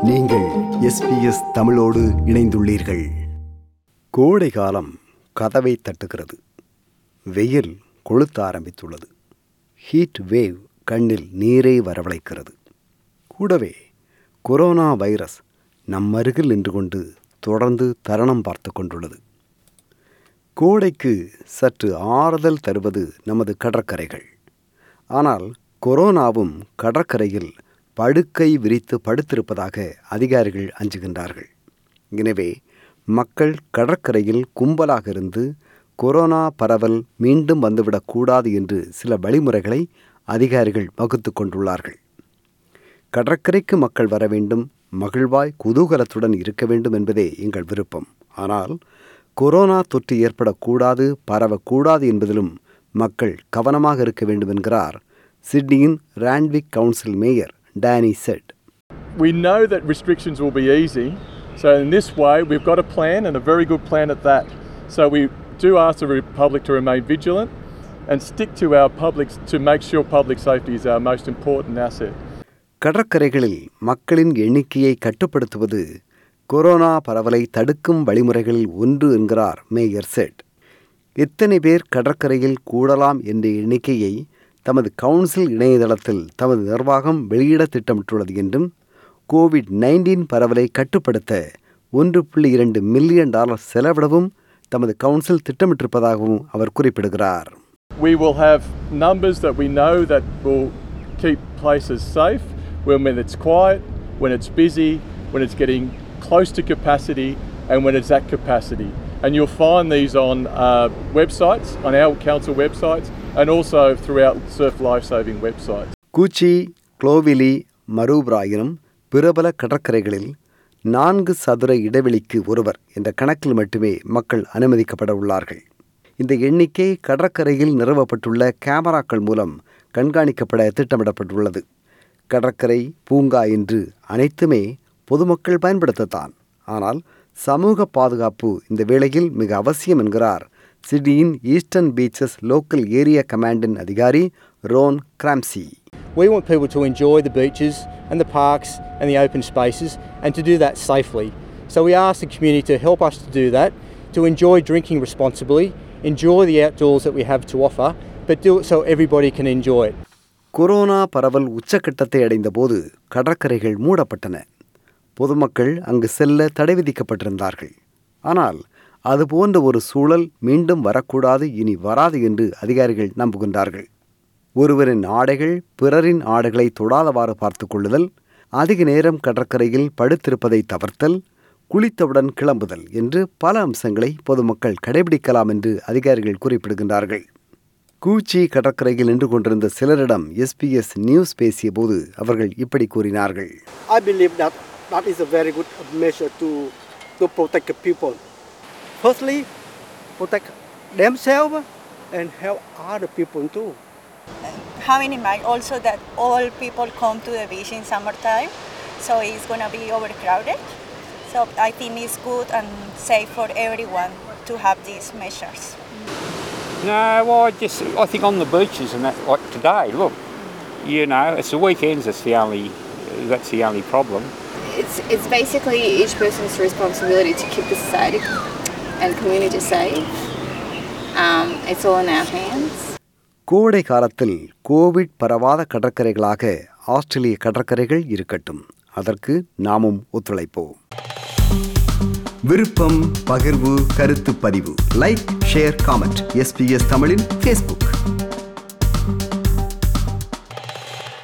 நீங்கள் எஸ்பிஎஸ் தமிழோடு இணைந்துள்ளீர்கள் கோடை காலம் கதவை தட்டுகிறது வெயில் கொளுத்த ஆரம்பித்துள்ளது ஹீட் வேவ் கண்ணில் நீரை வரவழைக்கிறது கூடவே கொரோனா வைரஸ் நம் அருகில் நின்று கொண்டு தொடர்ந்து தருணம் பார்த்து கொண்டுள்ளது கோடைக்கு சற்று ஆறுதல் தருவது நமது கடற்கரைகள் ஆனால் கொரோனாவும் கடற்கரையில் படுக்கை விரித்து படுத்திருப்பதாக அதிகாரிகள் அஞ்சுகின்றார்கள் எனவே மக்கள் கடற்கரையில் கும்பலாக இருந்து கொரோனா பரவல் மீண்டும் வந்துவிடக்கூடாது என்று சில வழிமுறைகளை அதிகாரிகள் வகுத்து கொண்டுள்ளார்கள் கடற்கரைக்கு மக்கள் வர வேண்டும் மகிழ்வாய் குதூகலத்துடன் இருக்க வேண்டும் என்பதே எங்கள் விருப்பம் ஆனால் கொரோனா தொற்று ஏற்படக்கூடாது பரவக்கூடாது என்பதிலும் மக்கள் கவனமாக இருக்க வேண்டும் என்கிறார் சிட்னியின் Randwick council mayor Danny Set We know that restrictions will be easy, so in this way we've got a plan and a very good plan at that. So we do ask the re- public to remain vigilant and stick to our public to make sure public safety is our most important asset. கடற்கரைகளில் மக்களின் எண்ணிக்கையை கட்டுப்படுத்துவது corona பரவலை தடுக்கும் வழிமுறைகளில் ஒன்று என்கிறார் mayor set எத்தனை பேர் கடற்கரையில் கூடலாம் என்ற எண்ணிக்கையை தமது கவுன்சில் இணையதளத்தில் தமது நிர்வாகம் வெளியிட திட்டமிட்டுள்ளது என்றும் கோவிட் நைன்டீன் பரவலை கட்டுப்படுத்த ஒன்று புள்ளி இரண்டு மில்லியன் டாலர் செலவிடவும் தமது கவுன்சில் திட்டமிட்டிருப்பதாகவும் அவர் குறிப்பிடுகிறார் We will have numbers that we know that will keep places safe when, when it's quiet, when it's busy, when it's getting close to capacity, and when it's at capacity. And you'll find these on uh, websites, on our council websites, and also throughout Surf Lifesaving websites. கூச்சி குளோவிலி மரூப்ராயினும் பிரபல கடற்கரைகளில் நான்கு சதுர இடைவெளிக்கு ஒருவர் என்ற கணக்கில் மட்டுமே மக்கள் அனுமதிக்கப்பட உள்ளார்கள் இந்த எண்ணிக்கை கடற்கரையில் நிறுவப்பட்டுள்ள கேமராக்கள் மூலம் கண்காணிக்கப்பட திட்டமிடப்பட்டுள்ளது கடற்கரை பூங்கா என்று அனைத்துமே பொதுமக்கள் பயன்படுத்தத்தான் ஆனால் சமூக பாதுகாப்பு இந்த வேளையில் மிக அவசியம் என்கிறார் சிட்னியின் Eastern Beaches local area command அதிகாரி Ron Gramsci We want people to enjoy the beaches and the parks and the open spaces and to do that safely. So we ask the community to help us to do that, to enjoy drinking responsibly, enjoy the outdoors that we have to offer, but do it so everybody can enjoy it. Corona பரவல் உச்சக்கட்டத்தை அடைந்தபோது கடற்கரைகள் மூடப்பட்டன பொதுமக்கள் அங்கு செல்ல தடை விதிக்கப்பட்டிருந்தார்கள் ஆனால் அதுபோன்ற ஒரு சூழல் மீண்டும் வரக்கூடாது இனி வராது என்று அதிகாரிகள் நம்புகின்றார்கள் ஒருவரின் ஆடைகள் பிறரின் ஆடைகளை தொடாதவாறு பார்த்து கொள்ளுதல் அதிக நேரம் கடற்கரையில் படுத்திருப்பதை தவிர்த்தல் குளித்தவுடன் கிளம்புதல் என்று பல அம்சங்களை பொதுமக்கள் கடைபிடிக்கலாம் என்று அதிகாரிகள் குறிப்பிடுகின்றார்கள் கூச்சி கடற்கரையில் நின்று கொண்டிருந்த சிலரிடம் எஸ்பிஎஸ் நியூஸ் பேசிய போது அவர்கள் இப்படி கூறினார்கள் I believe that that is a very good measure to to protect the people. Firstly, protect themselves and help other people too. having in mind also that all people come to the beach in summertime, so it's gonna be overcrowded. So I think it's good and safe for everyone to have these measures. No, well, I just I think on the beaches and that like today, look, you know, it's the weekends. That's the only that's the only problem. It's, it's basically each person's responsibility to keep the society and community safe. Um, it's all in our hands. கோடை காலத்தில் Covid பரவாத கடற்கரைகளாக ஆஸ்திரேலிய கடற்கரைகள் இருக்கட்டும் அதற்கு நாமும் ஒத்துழைப்போம் விருப்பம் பகிர்வு கருத்து பதிவு லைக் ஷேர் காமெண்ட் எஸ்பிஎஸ் தமிழின் ஃபேஸ்புக்